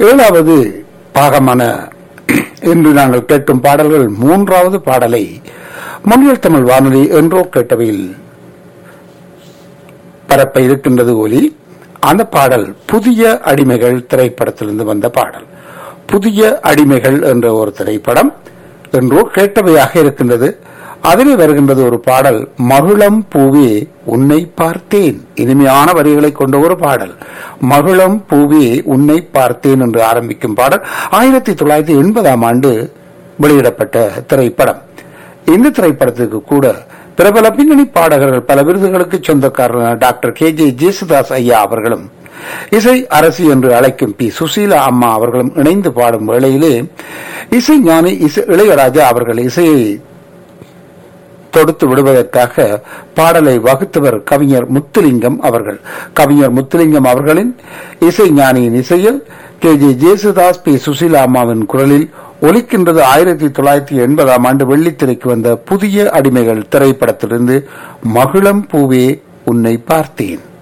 ஏழாவது பாகமான இன்று நாங்கள் கேட்கும் பாடல்கள் மூன்றாவது பாடலை மொழியல் தமிழ் வானொலி என்றோ கேட்டவையில் பரப்ப இருக்கின்றது ஒலி அந்த பாடல் புதிய அடிமைகள் திரைப்படத்திலிருந்து வந்த பாடல் புதிய அடிமைகள் என்ற ஒரு திரைப்படம் என்றோ கேட்டவையாக இருக்கின்றது அதில் வருகின்றது ஒரு பாடல் மகுளம் பூவே உன்னை பார்த்தேன் இனிமையான வரிகளை கொண்ட ஒரு பாடல் மகுளம் பூவே உன்னை பார்த்தேன் என்று ஆரம்பிக்கும் பாடல் ஆயிரத்தி தொள்ளாயிரத்தி எண்பதாம் ஆண்டு வெளியிடப்பட்ட திரைப்படம் இந்த திரைப்படத்துக்கு கூட பிரபல பின்னணி பாடகர்கள் பல விருதுகளுக்கு சொந்தக்காரரான டாக்டர் கே ஜே ஜேசுதாஸ் ஐயா அவர்களும் இசை அரசி என்று அழைக்கும் பி சுசீலா அம்மா அவர்களும் இணைந்து பாடும் வேளையிலே இசை ஞானி இசை இளையராஜா அவர்கள் இசையை தொடுத்து விடுவதற்காக பாடலை வகுத்தவர் கவிஞர் முத்துலிங்கம் அவர்கள் கவிஞர் முத்துலிங்கம் அவர்களின் இசை ஞானியின் இசையில் K J Yesudas P Susheela அம்மாவின் குரலில் ஒலிக்கின்றது ஆயிரத்தி தொள்ளாயிரத்தி எண்பதாம் ஆண்டு வெள்ளித்திரைக்கு வந்த புதிய அடிமைகள் திரைப்படத்திலிருந்து மகிழம் பூவே உன்னை பார்த்தேன்